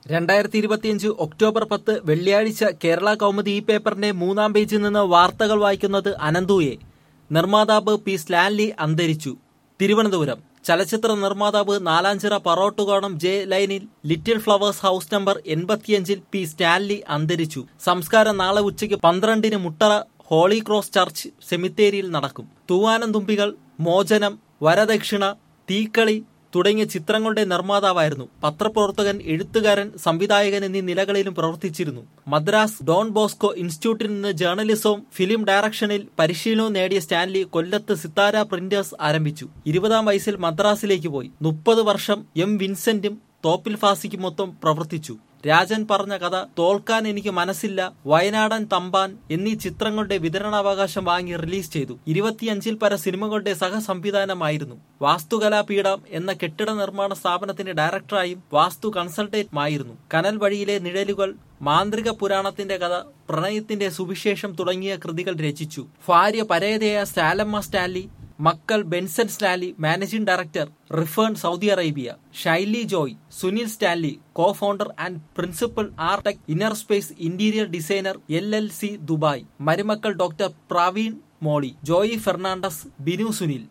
രണ്ടായിരത്തി ഇരുപത്തിയഞ്ച് ഒക്ടോബർ പത്ത് വെള്ളിയാഴ്ച കേരള കൗമുദി ഈ പേപ്പറിന്റെ മൂന്നാം പേജിൽ നിന്ന് വാർത്തകൾ വായിക്കുന്നത് അനന്തുയെ നിർമ്മാതാവ് പി സ്ലാൻലി അന്തരിച്ചു തിരുവനന്തപുരം ചലച്ചിത്ര നിർമ്മാതാവ് നാലാഞ്ചിറ പറോട്ടുകോണം ജെ ലൈനിൽ ലിറ്റിൽ ഫ്ലവേഴ്സ് ഹൌസ് നമ്പർ എൺപത്തിയഞ്ചിൽ പി സ്റ്റാൻലി അന്തരിച്ചു സംസ്കാരം നാളെ ഉച്ചയ്ക്ക് പന്ത്രണ്ടിന് മുട്ടറ ഹോളി ക്രോസ് ചർച്ച് സെമിത്തേരിയിൽ നടക്കും തൂവാനം തുമ്പികൾ മോചനം വരദക്ഷിണ തീക്കളി തുടങ്ങിയ ചിത്രങ്ങളുടെ നിർമ്മാതാവായിരുന്നു പത്രപ്രവർത്തകൻ എഴുത്തുകാരൻ സംവിധായകൻ എന്നീ നിലകളിലും പ്രവർത്തിച്ചിരുന്നു മദ്രാസ് ഡോൺ ബോസ്കോ ഇൻസ്റ്റിറ്റ്യൂട്ടിൽ നിന്ന് ജേർണലിസവും ഫിലിം ഡയറക്ഷനിൽ പരിശീലനവും നേടിയ സ്റ്റാൻലി കൊല്ലത്ത് സിത്താര പ്രിന്റേഴ്സ് ആരംഭിച്ചു ഇരുപതാം വയസ്സിൽ മദ്രാസിലേക്ക് പോയി മുപ്പത് വർഷം എം വിൻസെന്റും തോപ്പിൽ ഫാസിക്കും മൊത്തം പ്രവർത്തിച്ചു രാജൻ പറഞ്ഞ കഥ തോൽക്കാൻ എനിക്ക് മനസ്സില്ല വയനാടൻ തമ്പാൻ എന്നീ ചിത്രങ്ങളുടെ വിതരണാവകാശം വാങ്ങി റിലീസ് ചെയ്തു ഇരുപത്തിയഞ്ചിൽ പര സിനിമകളുടെ സഹസംവിധാനമായിരുന്നു വാസ്തുകലാപീഠം എന്ന കെട്ടിട നിർമ്മാണ സ്ഥാപനത്തിന്റെ ഡയറക്ടറായും വാസ്തു കൺസൾട്ടന്റുമായിരുന്നു കനൽ വഴിയിലെ നിഴലുകൾ മാന്ത്രിക പുരാണത്തിന്റെ കഥ പ്രണയത്തിന്റെ സുവിശേഷം തുടങ്ങിയ കൃതികൾ രചിച്ചു ഭാര്യ പരേതയായ സ്റ്റാലമ്മ സ്റ്റാൻലി മക്കൾ ബെൻസൺ സ്റ്റാൻലി മാനേജിംഗ് ഡയറക്ടർ റിഫേൺ Saudi Arabia Shaily Joy Sunil Stanley co founder and principal Artec inner space interior designer L L C Dubai മരുമക്കൾ doctor Praveen Molly Joy Fernandes Binu Sunil